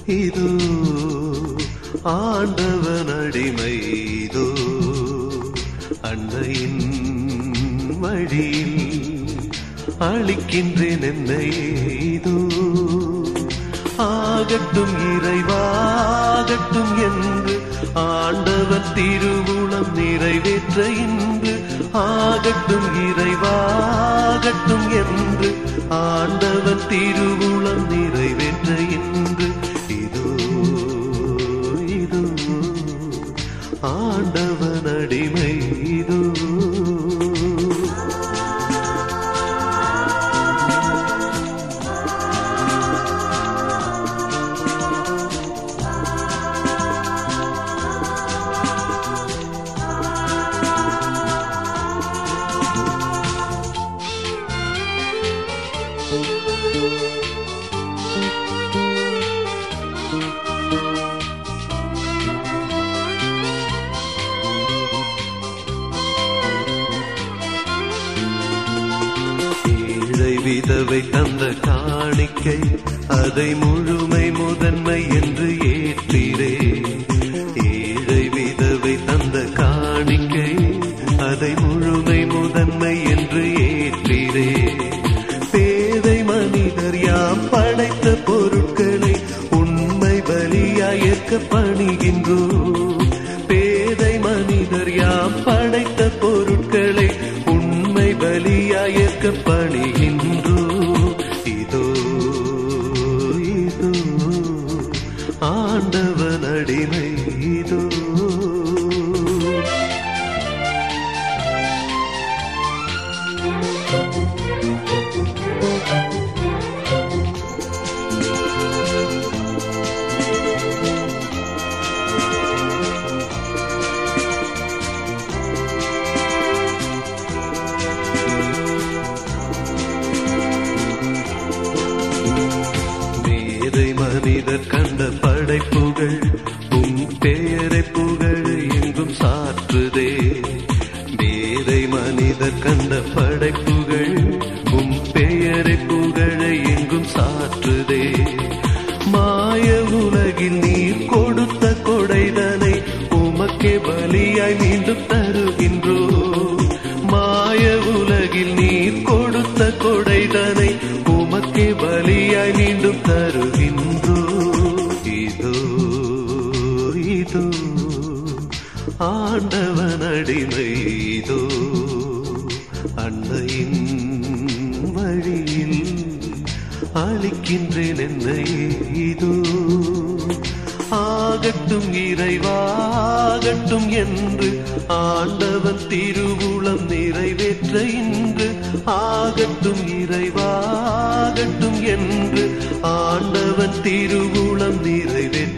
இதோ ஆண்டவன் அடிமை இதோ அன்னையின் வழியில் அளிக்கின்றேன் என்னை இதோ ஆகட்டும் இறைவாகட்டும் என்று ஆண்டவன் திருவுளம் நிறைவேற்ற இன்று ஆகட்டும் இறைவாகட்டும் என்று ஆண்டவன் திருவுளம் நிறைவேற்ற இன்று இதோ இதோ ஆண்டவன் அடிமை இதோ ஏழை விதவை தந்த காணிக்கை அதை முழுமை முதன்மை என்று ஏற்றிரே ஏழை விதவை தந்த காணிக்கை அதை முழுமை முதன்மை என்று ஏற்றிரே பேதை மனிதர் யாம் படைத்த பொருட்களை உண்மை பலியாய் ஏற்க பணிகின்றோம் பேதை மனிதர் யாம் படைத்த பொருட்களை உண்மை பலியாய் ஏற்க பணிகின்றோம் இதோ இதோ ஆண்டவன் அடிமை இதோ மேதை மனிதர் கண்ட படைப்புகள் உம் பெயரை புகழ் எங்கும் சாற்றுதே மேதை மனிதர் கண்ட படைப்புகள் உம் பெயரை புகழ எங்கும் சாற்றுதே மாய உலகில் நீர் கொடுத்த கொடைதனை உமக்கே பலியாய் மீண்டும் தருகின்றோ மாய உலகில் நீர் கொடுத்த கொடைதனை உமக்கே பலியாய் மீண்டும் தருகின்றோ இதோ இதோ ஆண்டவன் அடிமை இதோ அன்னையின் வழியில் அளிக்கின்றேன் என்னை இதோ ஆகட்டும் இறைவாகட்டும் என்று ஆண்டவன் திருவுளம் நிறைவேற்ற இன்று ஆகட்டும் இறைவாகட்டும் என்று ஆண்டவன் திருவுளம் நிறைவேற்ற